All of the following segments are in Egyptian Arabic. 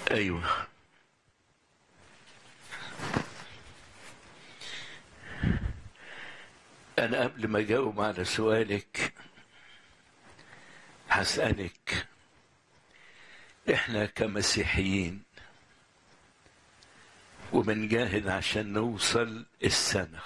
ايوه انا قبل ما اجاوب على سؤالك هسالك احنا كمسيحيين وبنجاهد عشان نوصل السنة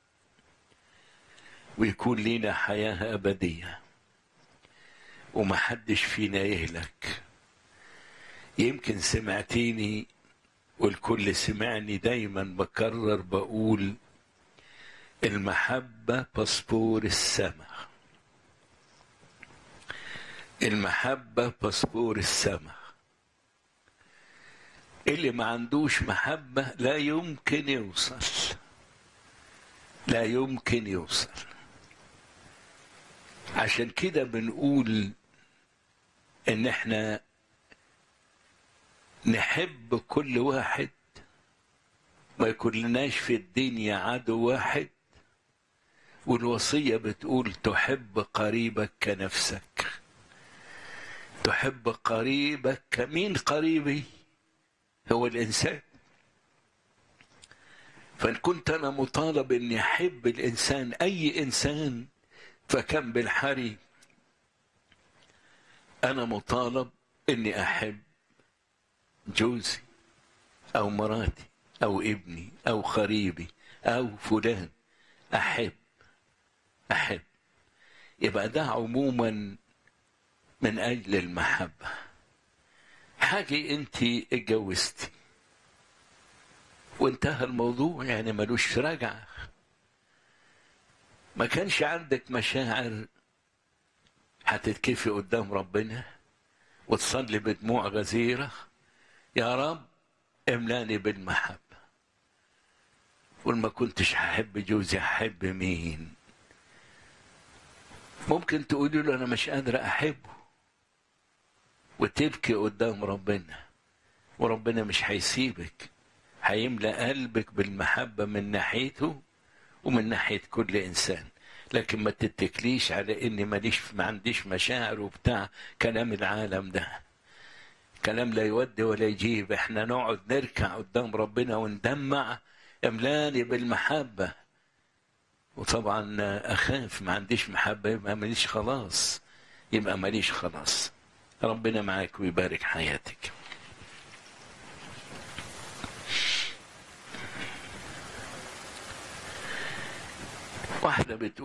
ويكون لينا حياة أبدية ومحدش فينا يهلك يمكن سمعتيني والكل سمعني دايما بكرر بقول المحبة باسبور السماء المحبة باسبور السماء اللي ما عندوش محبة لا يمكن يوصل لا يمكن يوصل عشان كده بنقول ان احنا نحب كل واحد ما يكون لناش في الدنيا عدو واحد والوصية بتقول تحب قريبك كنفسك تحب قريبك مين قريبي هو الإنسان فإن كنت أنا مطالب إني أحب الإنسان أي إنسان فكم بالحري أنا مطالب إني أحب جوزي أو مراتي أو ابني أو قريبي أو فلان أحب أحب يبقى ده عموما من أجل المحبة حاجة أنت اتجوزتي وانتهى الموضوع يعني ملوش رجعة ما كانش عندك مشاعر هتتكفي قدام ربنا وتصلي بدموع غزيرة يا رب املاني بالمحبة وما كنتش هحب جوزي هحب مين ممكن تقولي له انا مش قادرة احبه وتبكي قدام ربنا وربنا مش هيسيبك هيملأ قلبك بالمحبة من ناحيته ومن ناحية كل إنسان لكن ما تتكليش على إني ماليش ما عنديش مشاعر وبتاع كلام العالم ده كلام لا يودي ولا يجيب احنا نقعد نركع قدام ربنا وندمع املاني بالمحبة وطبعا أخاف ما عنديش محبة يبقى ماليش خلاص يبقى ماليش خلاص ربنا معاك ويبارك حياتك واحدة بتقول